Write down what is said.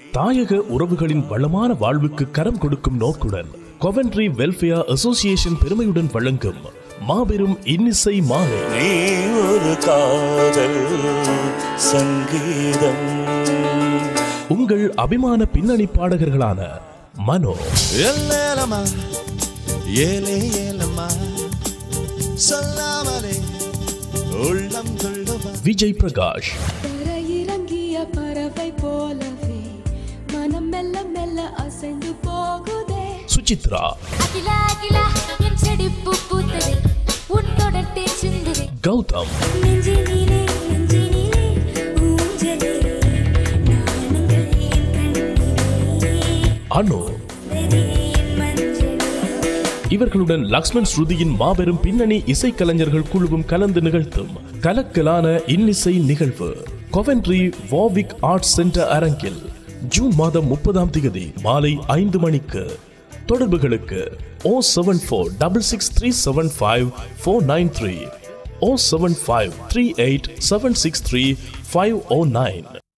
தாயக உறவுகளின் வளமான வாழ்வுக்கு கரம் கொடுக்கும் நோக்குடன் கொவென்ட்ரி வெல்ஃபேர் அசோசியேஷன் பெருமையுடன் வழங்கும் மாபெரும் இன்னிசை மாலை நீ ஒரு காதல் சங்கீதம் உங்கள் அபிமான பின்னணி பாடகர்களான மனோ ஏலேலம்மா ஏலே ஏலம்மா சொல்லாமலே உள்ளம் துள்ளுமா விஜய் பிரகாஷ் தரையிறங்கிய பறவை போலவே மனம் மெல்ல மெல்ல அசைந்து போகுதே சுசித்ரா அகிலா அகிலா என் செடி பூ பூத்தது உன் தொடர்த்தே சிந்தது கௌதம் நெஞ்சினிலே நெஞ்சினிலே ஊஞ்சலே நாணங்கள் என் கண்ணிலே அனு வெறி என் மஞ்சளே இவர்களுடன் லக்ஷ்மண் ஸ்ருதியின் மாபெரும் பின்னணி இசைக்கலைஞர்கள் குழுவும் கலந்து நிகழ்த்தும் கலக்கலான இன்னிசை நிகழ்வு கொவென்ட்ரி வாவிக் ஆர்ட்ஸ் சென்டர் அரங்கில் ஜூன் மாதம் முப்பதாம் தேதி மாலை ஐந்து மணிக்கு தொடர்புகளுக்கு O seven four double six three seven five four nine three O seven five three eight seven six three five O nine